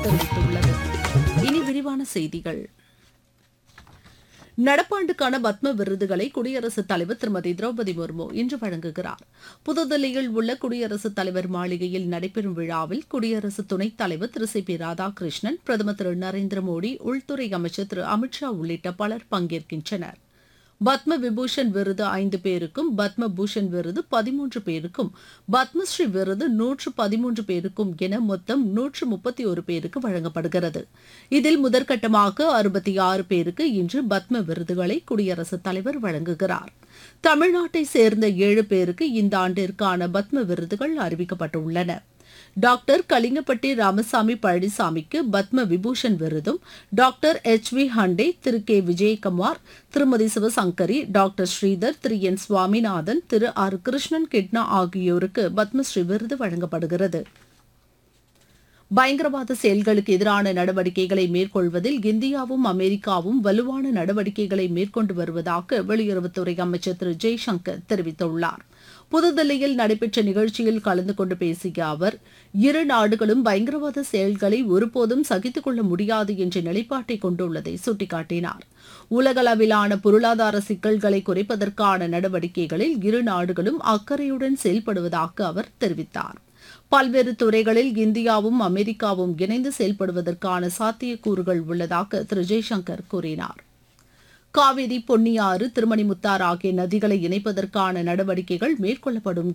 தெரிவித்துள்ளது இனி விரிவான செய்திகள் நடப்பாண்டுக்கான பத்ம விருதுகளை குடியரசுத் தலைவர் திருமதி திரௌபதி முர்மு இன்று வழங்குகிறார் புதுதில்லியில் உள்ள குடியரசுத் தலைவர் மாளிகையில் நடைபெறும் விழாவில் குடியரசு துணைத் தலைவர் திரு சி பி ராதாகிருஷ்ணன் பிரதமர் திரு நரேந்திர மோடி உள்துறை அமைச்சர் திரு அமித்ஷா உள்ளிட்ட பலர் பங்கேற்கின்றனர் பத்ம விபூஷன் விருது ஐந்து பேருக்கும் பத்ம பூஷன் விருது பதிமூன்று பேருக்கும் பத்மஸ்ரீ விருது நூற்று பதிமூன்று பேருக்கும் என மொத்தம் நூற்று முப்பத்தி ஒரு பேருக்கு வழங்கப்படுகிறது இதில் முதற்கட்டமாக அறுபத்தி ஆறு பேருக்கு இன்று பத்ம விருதுகளை குடியரசுத் தலைவர் வழங்குகிறார் தமிழ்நாட்டை சேர்ந்த ஏழு பேருக்கு இந்த ஆண்டிற்கான பத்ம விருதுகள் அறிவிக்கப்பட்டுள்ளன டாக்டர் கலிங்கப்பட்டி ராமசாமி பழனிசாமிக்கு பத்ம விபூஷன் விருதும் டாக்டர் எச் வி ஹண்டே திரு கே விஜயகுமார் திருமதி சிவசங்கரி டாக்டர் ஸ்ரீதர் திரு என் சுவாமிநாதன் திரு ஆர் கிருஷ்ணன் கிட்னா ஆகியோருக்கு பத்மஸ்ரீ விருது வழங்கப்படுகிறது பயங்கரவாத செயல்களுக்கு எதிரான நடவடிக்கைகளை மேற்கொள்வதில் இந்தியாவும் அமெரிக்காவும் வலுவான நடவடிக்கைகளை மேற்கொண்டு வருவதாக வெளியுறவுத்துறை அமைச்சர் திரு ஜெய்சங்கர் தெரிவித்துள்ளார் புதுதில்லியில் நடைபெற்ற நிகழ்ச்சியில் கலந்து கொண்டு பேசிய அவர் இரு நாடுகளும் பயங்கரவாத செயல்களை ஒருபோதும் சகித்துக் கொள்ள முடியாது என்ற நிலைப்பாட்டை கொண்டுள்ளதை சுட்டிக்காட்டினார் உலகளவிலான பொருளாதார சிக்கல்களை குறைப்பதற்கான நடவடிக்கைகளில் இரு நாடுகளும் அக்கறையுடன் செயல்படுவதாக அவர் தெரிவித்தார் பல்வேறு துறைகளில் இந்தியாவும் அமெரிக்காவும் இணைந்து செயல்படுவதற்கான சாத்தியக்கூறுகள் உள்ளதாக திரு ஜெய்சங்கர் கூறினார் காவிரி பொன்னியாறு திருமணிமுத்தாறு ஆகிய நதிகளை இணைப்பதற்கான நடவடிக்கைகள் மேற்கொள்ளப்படும்